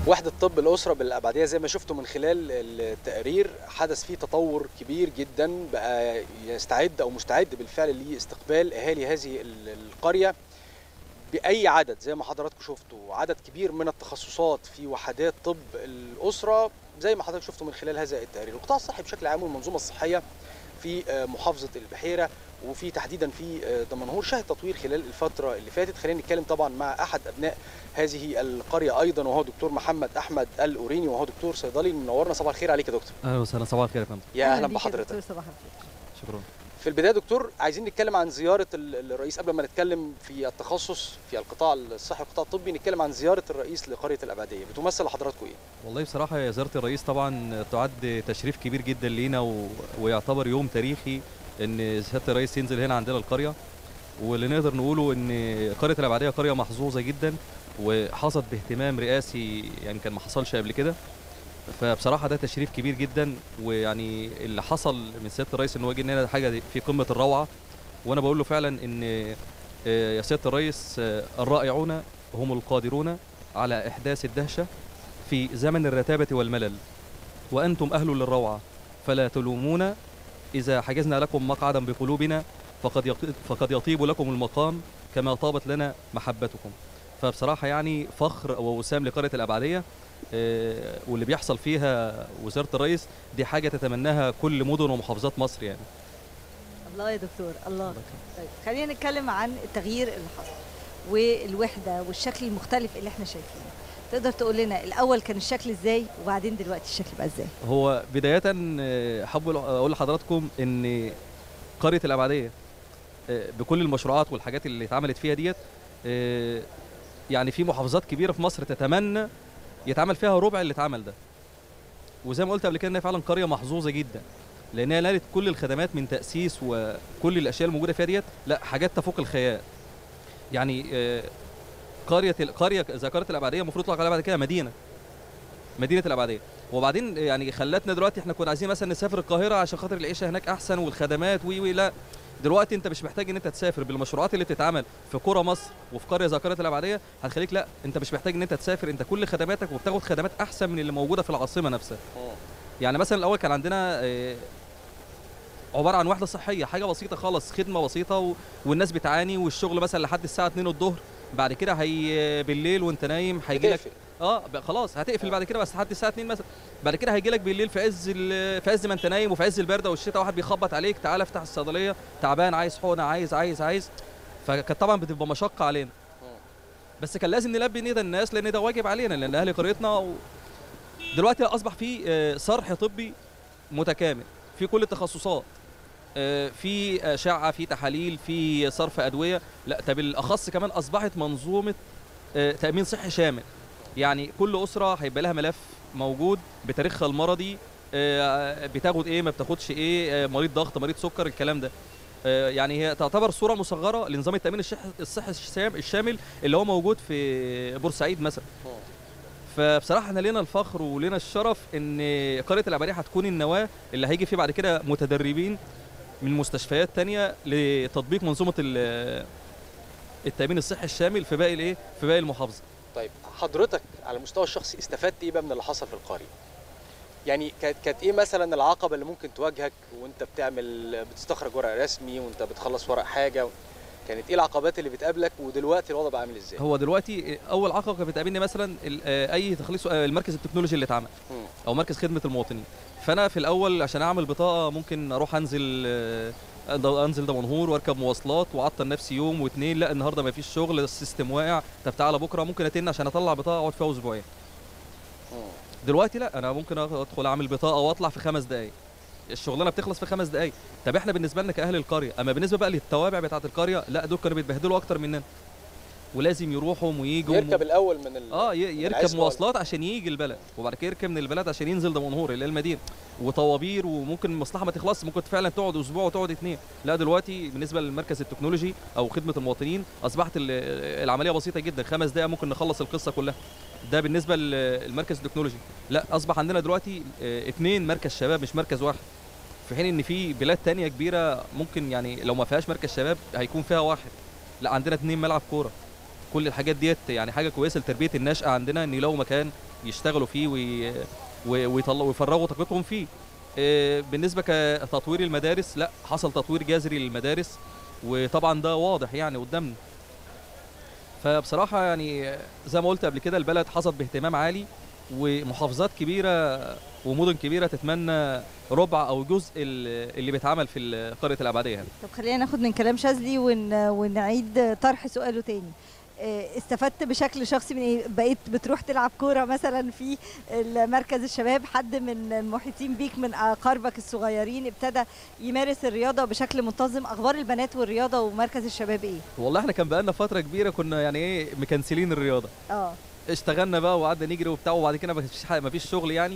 وحدة طب الأسرة بالأبعدية زي ما شفتوا من خلال التقرير حدث فيه تطور كبير جدا بقى يستعد أو مستعد بالفعل لاستقبال أهالي هذه ال- القرية بأي عدد زي ما حضراتكم شفتوا عدد كبير من التخصصات في وحدات طب الأسرة زي ما حضرتك شفتوا من خلال هذا التقرير القطاع الصحي بشكل عام والمنظومة الصحية في آه، محافظة البحيرة وفي تحديدا في آه، دمنهور شهد تطوير خلال الفترة اللي فاتت خلينا نتكلم طبعا مع أحد أبناء هذه القرية أيضا وهو دكتور محمد أحمد الأوريني وهو دكتور صيدلي منورنا صباح الخير عليك يا دكتور اهلا وسهلا صباح الخير يا فندم يا أهلا بيك يا بحضرتك دكتور صباح الخير شكرا في البداية دكتور عايزين نتكلم عن زيارة ال- الرئيس قبل ما نتكلم في التخصص في القطاع الصحي والقطاع الطبي نتكلم عن زيارة الرئيس لقرية الأبعدية بتمثل لحضراتكم إيه؟ والله بصراحه يا زياره الرئيس طبعا تعد تشريف كبير جدا لينا و... ويعتبر يوم تاريخي ان سياده الرئيس ينزل هنا عندنا القريه واللي نقدر نقوله ان قريه الابعديه قريه محظوظه جدا وحظت باهتمام رئاسي يعني كان ما حصلش قبل كده فبصراحه ده تشريف كبير جدا ويعني اللي حصل من سياده الرئيس ان هو جه هنا حاجه دي في قمه الروعه وانا بقول له فعلا ان آه، يا سياده الرئيس آه، الرائعون هم القادرون على احداث الدهشه في زمن الرتابه والملل وانتم اهل للروعه فلا تلومونا اذا حجزنا لكم مقعدا بقلوبنا فقد يق- فقد يطيب لكم المقام كما طابت لنا محبتكم فبصراحه يعني فخر ووسام لقريه الابعديه آه، واللي بيحصل فيها وزاره الرئيس دي حاجه تتمناها كل مدن ومحافظات مصر يعني الله يا دكتور الله طيب خلينا نتكلم عن التغيير اللي حصل والوحده والشكل المختلف اللي احنا شايفينه تقدر تقول لنا الاول كان الشكل ازاي وبعدين دلوقتي الشكل بقى ازاي هو بداية آه، حابب أقول لحضراتكم إن قرية الأبعدية آه، بكل المشروعات والحاجات اللي اتعملت فيها ديت آه، يعني في محافظات كبيرة في مصر تتمنى يتعمل فيها ربع اللي اتعمل ده وزي ما قلت قبل كده إنها فعلا قرية محظوظة جدا لأنها نالت كل الخدمات من تأسيس وكل الأشياء الموجودة فيها ديت لا حاجات تفوق الخيال يعني آه، قرية قرية زي قرية الأبعدية المفروض تطلع عليها بعد كده مدينة مدينة الأبعدية وبعدين يعني خلتنا دلوقتي احنا كنا عايزين مثلا نسافر القاهره عشان خاطر العيشه هناك احسن والخدمات وي وي لا دلوقتي انت مش محتاج ان انت تسافر بالمشروعات اللي بتتعمل في قرى مصر وفي قريه زي قريه الابعديه هتخليك لا انت مش محتاج ان انت تسافر انت كل خدماتك وبتاخد خدمات احسن من اللي موجوده في العاصمه نفسها يعني مثلا الاول كان عندنا آه، عباره عن وحده صحيه حاجه بسيطه خالص خدمه بسيطه و... والناس بتعاني والشغل مثلا لحد الساعه 2 الظهر بعد كده هي بالليل وانت نايم هيجي لك بتقفل. اه ب- خلاص هتقفل بعد كده بس لحد الساعه 2 مثلا بعد كده هيجي لك بالليل في عز ال- في عز ما انت نايم وفي عز البرده والشتاء واحد بيخبط عليك تعالى افتح الصيدليه تعبان عايز حقنه عايز عايز عايز فكانت طبعا بتبقى مشقه علينا بس كان لازم نلبي ندى الناس لان ده واجب علينا لان اهل قريتنا و... دلوقتي اصبح في آه، صرح طبي متكامل في كل التخصصات آه، في اشعه في تحاليل في صرف ادويه لا طب بالاخص كمان اصبحت منظومه آه، تامين صحي شامل يعني كل اسره هيبقى لها ملف موجود بتاريخها المرضي آه، بتاخد ايه ما بتاخدش ايه آه، مريض ضغط مريض سكر الكلام ده آه، يعني هي تعتبر صوره مصغره لنظام التامين الشح- الصحي الشام- الشامل اللي هو موجود في بورسعيد مثلا فبصراحه احنا لينا الفخر ولينا الشرف ان قريه العباريه هتكون النواه اللي هيجي فيه بعد كده متدربين من مستشفيات تانية لتطبيق منظومه ال- التامين الصحي الشامل في باقي الايه في باقي المحافظه طيب حضرتك على المستوى الشخصي استفدت ايه بقى من اللي حصل في القريه؟ يعني كانت كانت ايه مثلا العقبه اللي ممكن تواجهك وانت بتعمل بتستخرج ورق رسمي وانت بتخلص ورق حاجه كانت ايه العقبات اللي بتقابلك ودلوقتي الوضع بقى عامل ازاي؟ هو دلوقتي اول عقبه كانت بتقابلني مثلا ال- آه، اي تخليص آه، المركز التكنولوجي اللي اتعمل مم. او مركز خدمه المواطنين فانا في الاول عشان اعمل بطاقه ممكن اروح انزل آه، أد- انزل دمنهور واركب مواصلات واعطل نفسي يوم واثنين لا النهارده ما فيش شغل السيستم واقع طب تعالى بكره ممكن اتن عشان اطلع بطاقه اقعد فيها اسبوعين مم. دلوقتي لا انا ممكن ادخل اعمل بطاقه واطلع في خمس دقائق الشغلانه بتخلص في خمس دقائق طب احنا بالنسبه لنا كاهل القريه اما بالنسبه بقى للتوابع بتاعه القريه لا دول كانوا بيتبهدلوا اكتر مننا ولازم يروحوا ويجوا يركب الاول من ال... اه ي- يركب العزبة مواصلات عشان يجي البلد وبعد كده يركب من البلد عشان ينزل دمنهور اللي هي المدينه وطوابير وممكن المصلحه ما تخلصش ممكن فعلا تقعد اسبوع وتقعد اتنين لا دلوقتي بالنسبه للمركز التكنولوجي او خدمه المواطنين اصبحت ال- العمليه بسيطه جدا خمس دقائق ممكن نخلص القصه كلها ده بالنسبه للمركز التكنولوجي لا اصبح عندنا دلوقتي آه، اتنين مركز شباب مش مركز واحد في حين ان في بلاد تانية كبيره ممكن يعني لو ما فيهاش مركز شباب هيكون فيها واحد لا عندنا اتنين ملعب كوره كل الحاجات ديت يعني حاجه كويسه لتربيه النشأة عندنا ان يلاقوا مكان يشتغلوا فيه وي... و- ويطلعوا ويفرغوا طاقتهم فيه آه، بالنسبه كتطوير المدارس لا حصل تطوير جذري للمدارس وطبعا ده واضح يعني قدامنا فبصراحه يعني زي ما قلت قبل كده البلد حظت باهتمام عالي ومحافظات كبيره ومدن كبيره تتمنى ربع او جزء ال- اللي بيتعمل في ال- قريه الابعديه هنا طب خلينا ناخد من كلام شاذلي ون... ونعيد طرح سؤاله تاني آه، استفدت بشكل شخصي من ايه بقيت بتروح تلعب كوره مثلا في مركز الشباب حد من المحيطين بيك من اقاربك الصغيرين ابتدى يمارس الرياضه بشكل منتظم اخبار البنات والرياضه ومركز الشباب ايه والله احنا كان بقالنا فتره كبيره كنا يعني ايه مكنسلين الرياضه اه اشتغلنا بقى وقعدنا نجري وبتاع وبعد كده ما فيش ما فيش شغل يعني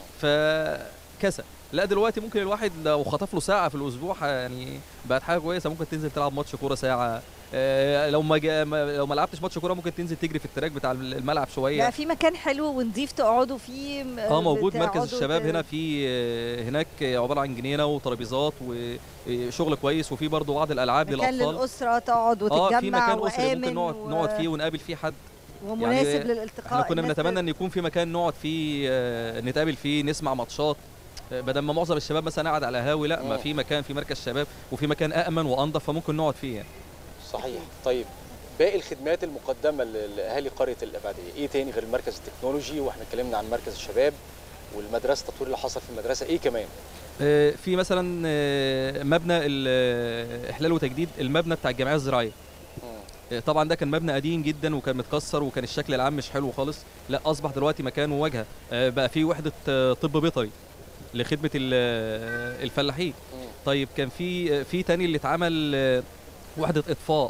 فكسل لا دلوقتي ممكن الواحد لو خطف له ساعه في الاسبوع يعني بقت حاجه كويسه ممكن تنزل تلعب ماتش كوره ساعه اه لو ما جا ما- لو ما لعبتش ماتش كوره ممكن تنزل تجري في التراك بتاع الملعب شويه بقى في مكان حلو ونضيف تقعدوا فيه م- اه موجود مركز بتقعدوا الشباب ت- هنا في آه، هناك عباره عن جنينه وترابيزات وشغل كويس وفي برضه بعض الالعاب مكان للاطفال للاسره تقعد اه في وتتجمع مكان اسري ممكن وامن نقعد و- نقعد فيه ونقابل فيه حد ومناسب يعني للالتقاء احنا كنا الناس بنتمنى ان يكون في مكان نقعد فيه آه، نتقابل فيه نسمع ماتشات آه، بدل ما معظم الشباب مثلا قاعد على هاوي لا ما مم. في مكان في مركز شباب وفي مكان امن وانضف فممكن نقعد فيه يعني. صحيح طيب باقي الخدمات المقدمه ل- لاهالي قريه الابعديه ايه تاني غير المركز التكنولوجي واحنا اتكلمنا عن مركز الشباب والمدرسه التطوير اللي حصل في المدرسه ايه كمان آه، في مثلا آه، مبنى ال- آه، احلال وتجديد المبنى بتاع الجمعيه الزراعيه مم. آه، طبعا ده كان مبنى قديم جدا وكان متكسر وكان الشكل العام مش حلو خالص لا اصبح دلوقتي مكانه واجهه آه، بقى في وحده آه، طب بيطري لخدمه ال- آه، الفلاحين مم. طيب كان في في تاني اللي اتعمل آه، وحده اطفاء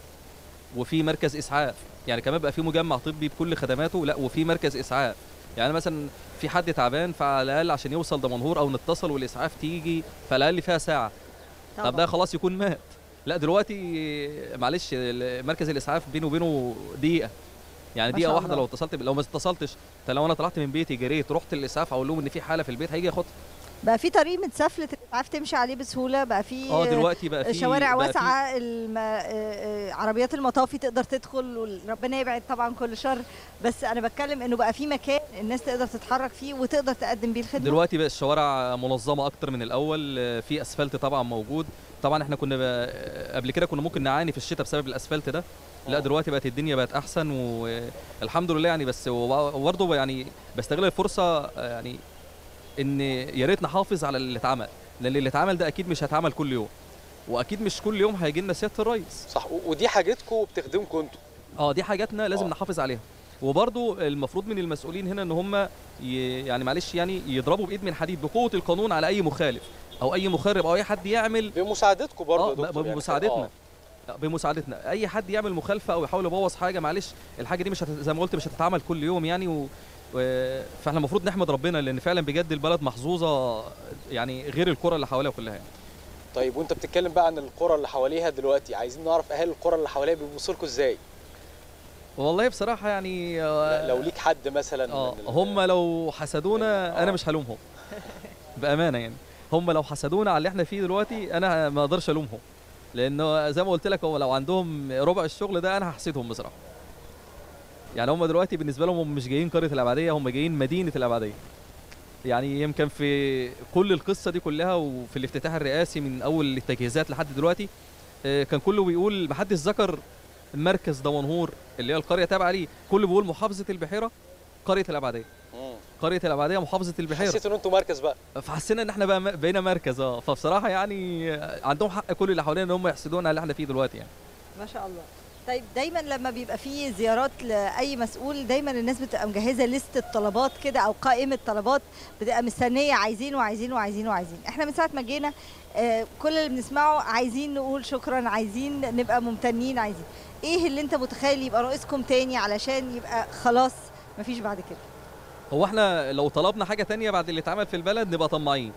وفي مركز اسعاف يعني كمان بقى في مجمع طبي بكل خدماته لا وفي مركز اسعاف يعني مثلا في حد تعبان فعلى الاقل عشان يوصل دمنهور او نتصل والاسعاف تيجي فعلى الاقل فيها ساعه طب ده طبعاً. خلاص يكون مات لا دلوقتي معلش ال- مركز الاسعاف بينه وبينه دقيقه يعني ما دقيقه شاء واحده الله. لو اتصلت ب- لو ما اتصلتش طب لو انا طلعت من بيتي جريت رحت الاسعاف اقول لهم ان في حاله في البيت هيجي ياخدها بقى في طريق متسفلت الاسعاف تمشي عليه بسهوله بقى في اه دلوقتي بقى في شوارع بقى في- واسعه الم... آه، آه، عربيات المطافي تقدر تدخل وربنا يبعد طبعا كل شر بس انا بتكلم انه بقى في مكان الناس تقدر تتحرك فيه وتقدر تقدم بيه الخدمه دلوقتي بقى الشوارع منظمه اكتر من الاول آه، في اسفلت طبعا موجود طبعا احنا كنا بقى قبل كده كنا ممكن نعاني في الشتاء بسبب الاسفلت ده لا آه. دلوقتي بقت الدنيا بقت احسن والحمد لله يعني بس وبرضه يعني بستغل الفرصه آه، يعني ان يا ريت نحافظ على اللي اتعمل لان اللي اتعمل ده اكيد مش هيتعمل كل يوم واكيد مش كل يوم هيجي لنا سياده الرئيس صح و- ودي حاجتكم وبتخدمكم انتوا اه دي حاجاتنا لازم آه. نحافظ عليها وبرضو المفروض من المسؤولين هنا ان هم ي... يعني معلش يعني يضربوا بايد من حديد بقوه القانون على اي مخالف او اي مخرب او اي حد يعمل بمساعدتكم برضه اه يا دكتور يعني بمساعدتنا آه. بمساعدتنا اي حد يعمل مخالفه او يحاول يبوظ حاجه معلش الحاجه دي مش هت... زي ما قلت مش هتتعمل كل يوم يعني و... و... فاحنا المفروض نحمد ربنا لان فعلا بجد البلد محظوظه يعني غير القرى اللي حواليها كلها يعني. طيب وانت بتتكلم بقى عن القرى اللي حواليها دلوقتي عايزين نعرف اهالي القرى اللي حواليها بيبصوا لكم ازاي والله بصراحه يعني لا- لو ليك حد مثلا اه من ال- هم لو حسدونا آه. انا مش هلومهم بامانه يعني هم لو حسدونا على اللي احنا فيه دلوقتي انا ما اقدرش الومهم لانه زي ما قلت لك هو لو عندهم ربع الشغل ده انا هحسدهم بصراحه يعني هم دلوقتي بالنسبه لهم هم مش جايين قريه الابعديه هم جايين مدينه الابعديه يعني يمكن في كل القصه دي كلها وفي الافتتاح الرئاسي من اول التجهيزات لحد دلوقتي آه، كان كله بيقول محدش ذكر مركز دمنهور اللي هي القريه تابعه ليه كله بيقول محافظه البحيره قريه الابعديه مم. قريه الابعديه محافظه البحيره حسيت ان انتوا مركز بقى فحسينا ان احنا بقى بقينا مركز اه فبصراحه يعني عندهم حق كل اللي حوالينا ان هم يحسدونا على اللي احنا فيه دلوقتي يعني ما شاء الله طيب دايما لما بيبقى في زيارات لاي مسؤول دايما الناس بتبقى مجهزه لستة طلبات كده او قائمه طلبات بتبقى مستنيه عايزين وعايزين وعايزين وعايزين احنا من ساعه ما جينا آه، كل اللي بنسمعه عايزين نقول شكرا عايزين نبقى ممتنين عايزين ايه اللي انت متخيل يبقى ناقصكم تاني علشان يبقى خلاص مفيش بعد كده هو احنا لو طلبنا حاجه تانية بعد اللي اتعمل في البلد نبقى طماعين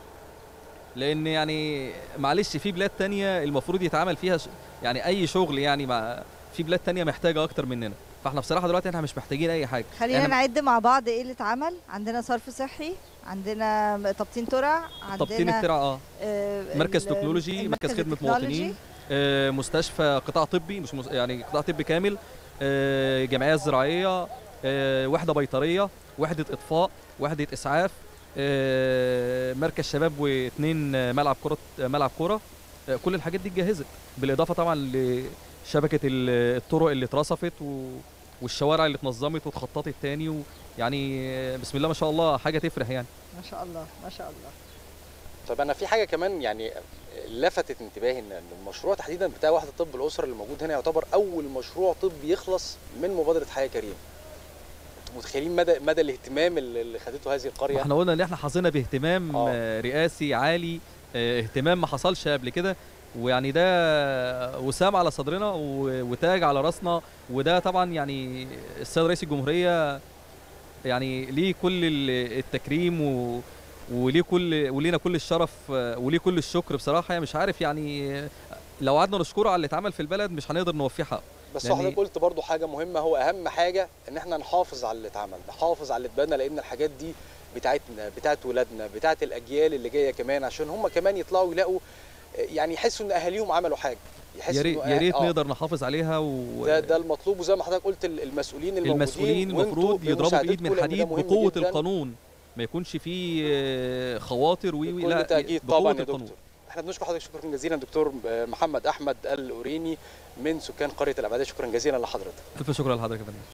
لان يعني معلش في بلاد تانية المفروض يتعمل فيها ش... يعني اي شغل يعني مع في بلاد تانية محتاجه اكتر مننا فاحنا بصراحه دلوقتي احنا مش محتاجين اي حاجه خلينا يعني نعد مع بعض ايه اللي اتعمل عندنا صرف صحي عندنا تبطين ترع عندنا تبطين الترع اه آه، مركز ال- تكنولوجي المركز مركز خدمه التكنولوجي. مواطنين آه، مستشفى قطاع طبي مش مس... يعني قطاع طبي كامل آه، جمعيه زراعيه آه، وحده بيطريه وحده اطفاء وحده اسعاف آه، مركز شباب واثنين آه، ملعب كره آه، ملعب كره آه، كل الحاجات دي اتجهزت بالاضافه طبعا لشبكه ال- الطرق اللي اترصفت و والشوارع اللي اتنظمت واتخططت تاني ويعني آه، بسم الله ما شاء الله حاجه تفرح يعني ما شاء الله ما شاء الله طب انا في حاجه كمان يعني لفتت انتباهي ان إن المشروع تحديدا بتاع وحده طب الاسره اللي موجود هنا يعتبر اول مشروع طبي يخلص من مبادره حياه كريم انتوا متخيلين مدى مدى الاهتمام اللي اللي خدته هذه القريه احنا قلنا ان احنا حظينا باهتمام آه. آه، رئاسي عالي آه، اهتمام ما حصلش قبل كده ويعني ده وسام على صدرنا و- وتاج على راسنا وده طبعا يعني السيد رئيس الجمهوريه يعني ليه كل ال- التكريم و وليه كل ولينا كل الشرف آه، وليه كل الشكر بصراحه يعني مش عارف يعني آه، لو قعدنا نشكره على اللي اتعمل في البلد مش هنقدر نوفيه حقه بس لأن- حضرتك قلت برضو حاجه مهمه هو اهم حاجه ان احنا نحافظ على اللي اتعمل نحافظ على اللي اتبنى لان الحاجات دي بتاعتنا بتاعت ولادنا بتاعت الاجيال اللي جايه كمان عشان هم كمان يطلعوا يلاقوا يعني يحسوا ان اهاليهم عملوا حاجه يحسوا يا ريت إنه يا ريت آه، نقدر نحافظ عليها و ده ده المطلوب وزي ما حضرتك قلت ال- المسؤولين الموجودين المسؤولين وانتوا المفروض يضربوا بايد بمساعدتكم من لأن ده حديد مهم بقوه جداً. القانون ما يكونش فيه آه، خواطر وي وي بكل لا تاكيد بقوه طبعا يا القانون دكتور احنا بنشكر حضرتك شكرا جزيلا دكتور محمد احمد القريني من سكان قريه الابعديه شكرا جزيلا لحضرتك الف شكر لحضرتك يا فندم